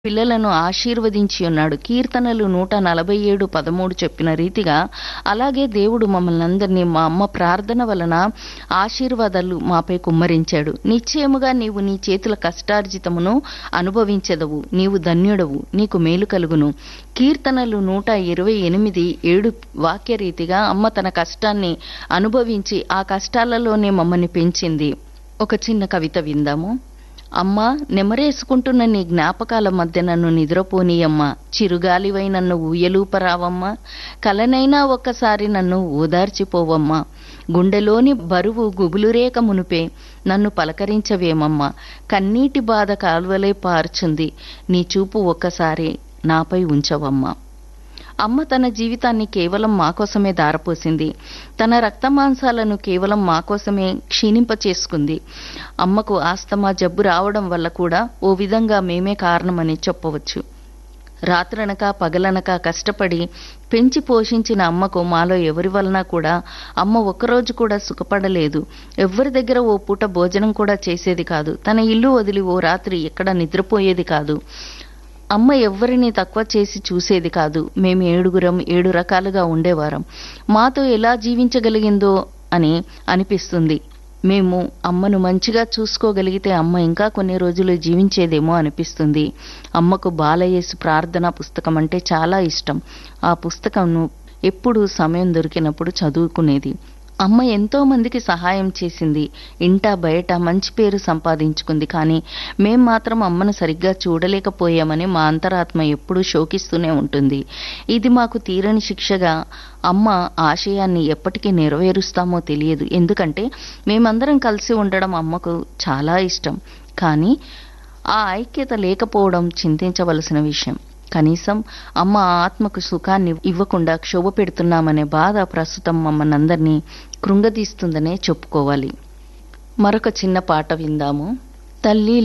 పిల్లలను ఆశీర్వదించి ఉన్నాడు కీర్తనలు నూట నలభై ఏడు పదమూడు చెప్పిన రీతిగా అలాగే దేవుడు మమ్మల్ని అందరినీ మా అమ్మ ప్రార్థన వలన ఆశీర్వాదాలు మాపై కుమ్మరించాడు నిశ్చయముగా నీవు నీ చేతుల కష్టార్జితమును అనుభవించెదవు నీవు ధన్యుడవు నీకు మేలు కలుగును కీర్తనలు నూట ఇరవై ఎనిమిది ఏడు వాక్యరీతిగా అమ్మ తన కష్టాన్ని అనుభవించి ఆ కష్టాలలోనే మమ్మల్ని పెంచింది ఒక చిన్న కవిత విందాము అమ్మా నెమరేసుకుంటున్న నీ జ్ఞాపకాల మధ్య నన్ను నిద్రపోనీయమ్మా చిరుగాలివై నన్ను ఊయలూపరావమ్మా కలనైనా ఒక్కసారి నన్ను ఓదార్చిపోవమ్మా గుండెలోని బరువు గుబులురేక మునిపే నన్ను పలకరించవేమమ్మా కన్నీటి బాధ కాల్వలే పార్చుంది నీ చూపు ఒక్కసారి నాపై ఉంచవమ్మా అమ్మ తన జీవితాన్ని కేవలం మా కోసమే దారపోసింది తన రక్తమాంసాలను కేవలం మా కోసమే క్షీణింప చేసుకుంది అమ్మకు ఆస్తమా జబ్బు రావడం వల్ల కూడా ఓ విధంగా మేమే కారణమని చెప్పవచ్చు రాత్రనక పగలనక కష్టపడి పెంచి పోషించిన అమ్మకు మాలో ఎవరి వలన కూడా అమ్మ ఒక్కరోజు కూడా సుఖపడలేదు ఎవరి దగ్గర ఓ పూట భోజనం కూడా చేసేది కాదు తన ఇల్లు వదిలి ఓ రాత్రి ఎక్కడ నిద్రపోయేది కాదు అమ్మ ఎవ్వరిని తక్కువ చేసి చూసేది కాదు మేము ఏడుగురం ఏడు రకాలుగా ఉండేవారం మాతో ఎలా జీవించగలిగిందో అని అనిపిస్తుంది మేము అమ్మను మంచిగా చూసుకోగలిగితే అమ్మ ఇంకా కొన్ని రోజులు జీవించేదేమో అనిపిస్తుంది అమ్మకు బాలయేసు ప్రార్థన పుస్తకం అంటే చాలా ఇష్టం ఆ పుస్తకంను ఎప్పుడు సమయం దొరికినప్పుడు చదువుకునేది అమ్మ ఎంతో మందికి సహాయం చేసింది ఇంట బయట మంచి పేరు సంపాదించుకుంది కానీ మేం మాత్రం అమ్మను సరిగ్గా చూడలేకపోయామని మా అంతరాత్మ ఎప్పుడూ శోకిస్తూనే ఉంటుంది ఇది మాకు తీరని శిక్షగా అమ్మ ఆశయాన్ని ఎప్పటికీ నెరవేరుస్తామో తెలియదు ఎందుకంటే మేమందరం కలిసి ఉండడం అమ్మకు చాలా ఇష్టం కానీ ఆ ఐక్యత లేకపోవడం చింతించవలసిన విషయం కనీసం అమ్మ ఆత్మకు సుఖాన్ని ఇవ్వకుండా క్షోభ పెడుతున్నామనే బాధ ప్రస్తుతం మమ్మల్ని అందరినీ కృంగదీస్తుందనే చెప్పుకోవాలి మరొక చిన్న పాట విందాము తల్లి